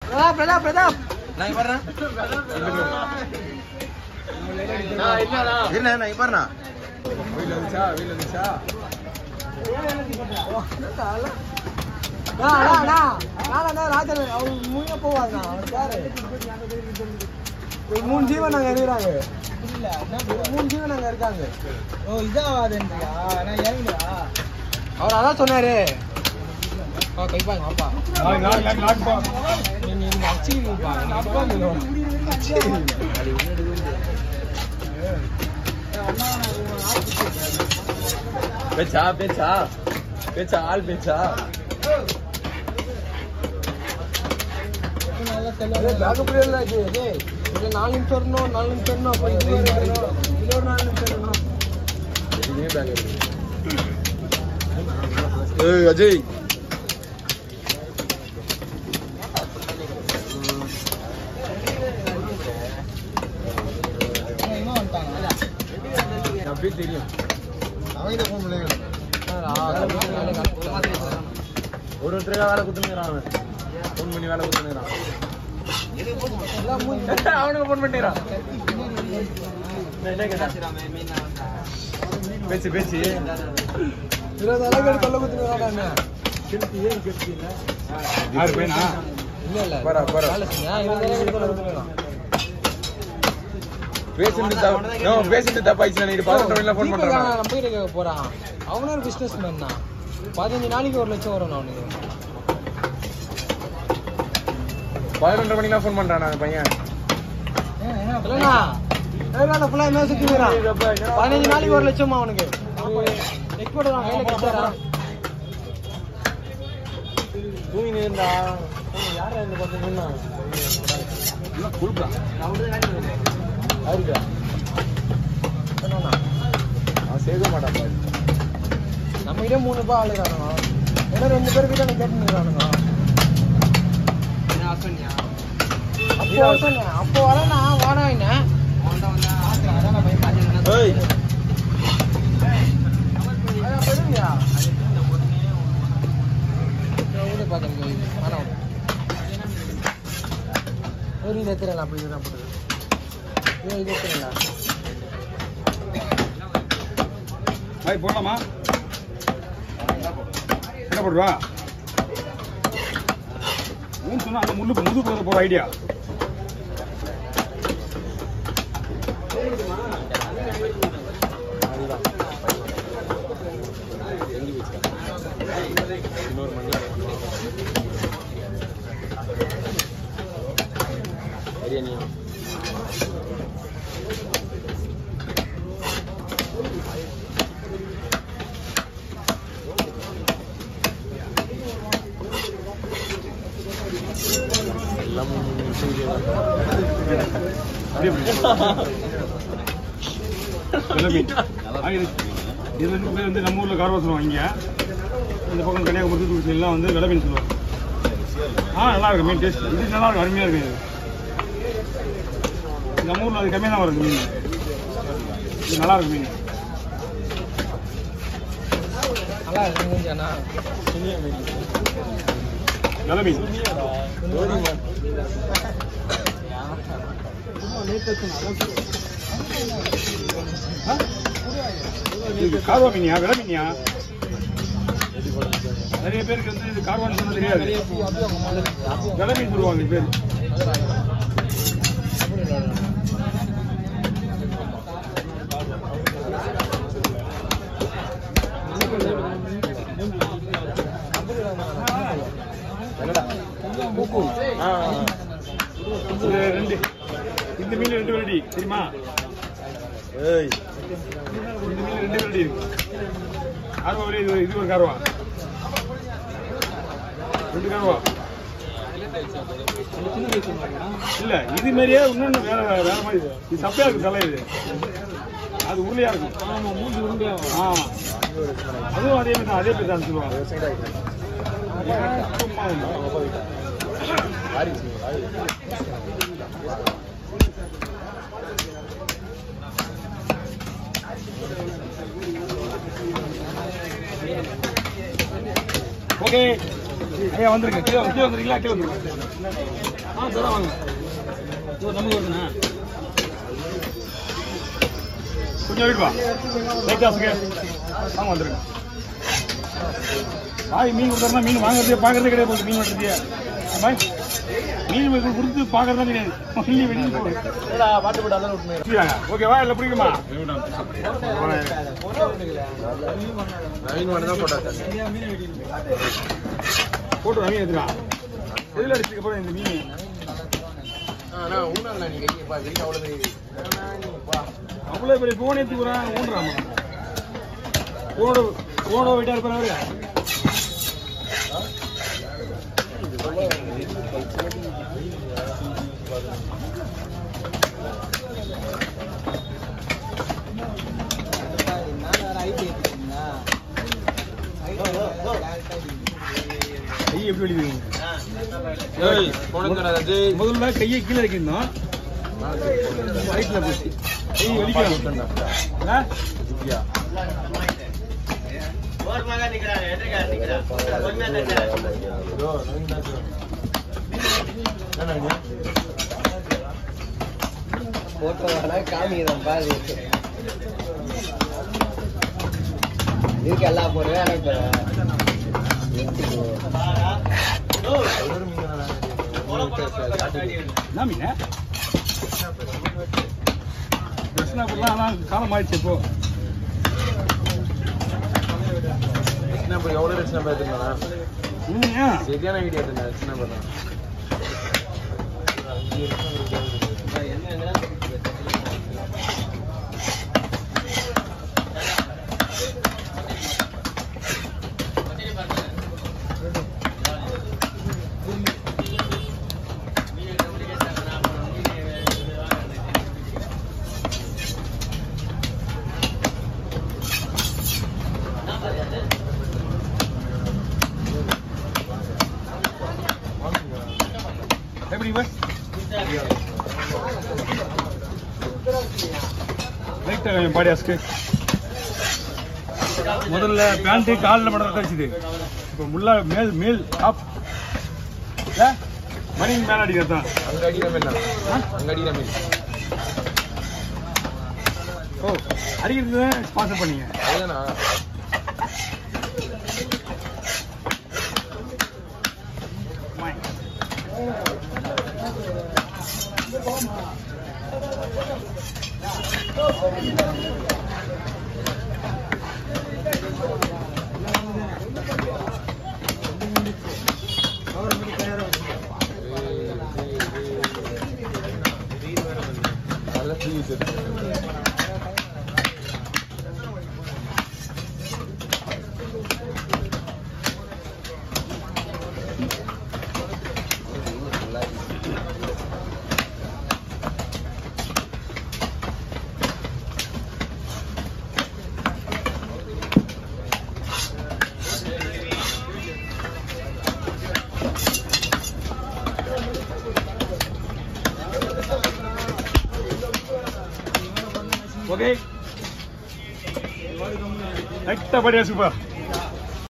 பிரதாப் பிரதாப் பிரதாப் நான் இங்க வர்றேன் நான் இல்லடா என்ன நான் இங்க வர்றேன் வீட்டுல இருந்துச்சா வீட்டுல இருந்துச்சா ராஜன் அவர் முன்ன போவாருண்ணா அவர் யாரு ஒரு மூணு ஜீவன் அங்க இருக்கிறாங்க ஒரு மூணு ஜீவன் அங்க இருக்காங்க ஓ இதாவாதுன்றியா நான் இறங்குடா அவர் அதான் சொன்னாரு ஆ கைப்பாங்க அப்பா நீங்க நீங்க அடிச்சுக்கிறீங்கப்பா நீங்க அப்பா பேச்சா பேச்சா பேச்சா ஆள் பேச்சா பேக்கப்புல இது டேய் இது நாலு நிமிஷம் வரணும் நாலு நிமிஷம் வரணும் அப்ப இது வேற வரணும் இதுல ஒரு நாலு நிமிஷம் வரணும் ஏய் அஜய் இவன் வந்துட்டாங்க அப்படியே தெரியும் அவங்க ஃபோன் பண்ணுங்க ஒரு ஒருத்தருக்கா வேலை கொடுத்துருக்கான் அவன் ஃபோன் பண்ணி வேலை கொடுத்துருக்கான் அவனுக்கு ஃபோன் பண்ணிக்கிறான் பேச்சு பேச்சு இருபது அளவுக்கு கொல்ல குத்துறாங்க யாரு பையனா இல்ல இல்ல போறா, போறா. வேலை செஞ்சா இருபது அளவுக்கு கொல்ல குத்துறாங்க பேசிட்டு தப்பு நோ பேசிட்டு தப்பாயிடுச்சு நினைக்கிட்டு பதினெட்டு மணில ஃபோன் பண்றான் நம்ம போயிட்டு கேட்க போறான் அவனும் ஒரு பிசினஸ் மேன் தான் பதினஞ்சு நாளைக்கு ஒரு லட்சம் வரும் அவனுக்கு பதினொன்றரை மணிக்கெல்லாம் ஃபோன் பண்றான் அந்த பையன் இல்லைண்ணா ஏற்காடு ஃபுல்லா என்ன சுத்திக்கிறான் பதினஞ்சு நாளைக்கு ஒரு லட்சமா அவனுக்கு எக்ஸ்போர்ட் தான் கையில கிட்டாரா தூங்கி இருந்தா யாரா இந்த பார்த்தீங்கன்னா யாருக்கா அவன் சேர்க்க மாட்டான் பாரு. நம்ம கிட்ட மூணு ரூபாய் ஆளுறானுங்க ஏன்னா ரெண்டு பேர் கிட்ட கேட்டுருக்கானுங்க அப்போ சொன்னேன் அப்போ வரேண்ணா வாடா என்ன ஏய் அதான் பெருமையா வீடு பார்க்கறது ஆனால் ஒரு இது எத்துறேன் அப்படி இதுதான் போடுது இது இது எத்துறேங்களா பாய் போடலாமா என்ன போடுவா ஊன் சொன்னா அந்த முள்ளு முது போகிற போகிற ஐடியா இன்னொரு மணி பிரியாணி எல்லாம் வெள்ளை மீன் ஆ, இது இது வந்து பேர் வந்து நம்ம ஊரில் காரவா சொல்லுவாங்க இங்கே இந்த பக்கம் கன்னியாகுமரி தூத்துக்குடி எல்லாம் வந்து வெள்ளை மீன் சொல்லுவாங்க ஆ நல்லா இருக்கு மீன் டேஸ்ட் இது நல்லா இருக்கு அருமையாக இருக்கு இது நம்ம ஊரில் அது கம்மியாக தான் வருது மீன் இது நல்லா இருக்கு மீன் நல்லா இருக்குங்கண்ணா வெள்ளை மீன் ஆ? இது கார்வா மீனியா வெள்ளை மீனியா நிறைய பேருக்கு வந்து இது கார்வான்னு சொன்னா தெரியாது வெள்ளை மீன் சொல்லுவாங்க இது பேர் ஆ இது ரெண்டு இந்த மீன் ரெண்டு வெரைட்டி தெரியுமா ஏய் இந்த மீன் ரெண்டு வெரைட்டி இருக்கு கார்வா வரை இது ஒரு- இது ஒரு கார்வா ரெண்டு கார்வா இல்ல இது மாதிரியே இன்னொன்னு வேற வேற மாதிரி இது. இது சப்பையா இருக்கு தலை இது அது உருளையா இருக்கும் ஆமா மூஞ்சி உருண்டையா ஆ அதுவும் அதே மாதிரி தான் அதே பேர் தான் சொல்லுவாங்க சும்மா ஒண்ணு. ஓகே ஐயா வந்துருங்க கீழே கீழே வந்துருக்கீங்களா கீழே வந்துருங்க ஆ சரி வாங்க இதோ நமக்கு வருதுண்ணா கொஞ்சம் வெயிட் வா லைட் ஆசுங்க வாங்க வந்துருங்க வாய் மீன் கொடுத்தா மீன் வாங்குறதே பார்க்கறதே கிடையாது போகுது மீன் வெட்டுறதே பாய் மீன் வெட்டு கொடுத்து பார்க்கறதா கிடையாது மீன் வெளியே போகுது பாட்டு போட்டு அதெல்லாம் விட்டுமே புரியுதாங்க ஓகேவா இல்லை புரியுமா நவீன் மட்டும் தான் போட்டாச்சு போட்டு மீன் எடுத்துடா எதில் அடிச்சுக்க போகிறேன் இந்த மீன் ஆனா ஊனல்ல நீ வெளியே பா வெளியே அவ்வளோ பெரிய வா அவ்வளோ பெரிய போன் ஏற்றி போகிறான் ஊன்றாமா போனோட போனோ வெயிட்டாக இருப்பாரு கை எப்படி வெளியுங்க ஏய் போனது அது முதல்ல கையை கீழே வைக்கணும் ரைட்டில் போச்சு கை வலிக்கலாம் ஆ? காமிக்கிறோம் பாரு இருக்கு எல்லாம் போடுவேன் இப்போ என்ன மீன் கிருஷ்ணாபுரம் ஆனால் காலம் ஆயிடுச்சு இப்போ சின்ன போய் எவ்வளோ ரேட் நம்ம எடுத்துருந்தா உண்மையா சரியான வீடியோ எடுத்துருந்தேன் சின்ன பண்ணா எப்படி இவ லைட்டாக கொஞ்சம் பாடியாஸ்க்கு முதல்ல பேண்ட்டு காலில் மட்டும் கழிச்சுது இப்போ முள்ளா மேல் மேல் டாப் இல்லை மணி மேலே அடிக்கிறது தான் அங்க அடிக்கிற மீன் தான் அங்க அடிக்கிற மீன் ஓ அடிக்கிறது தான் ஸ்பான்சர் பண்ணீங்க அதுதானா நல்ல சீஸ் ஓகே லைட்டாக பாடியா சூப்பர்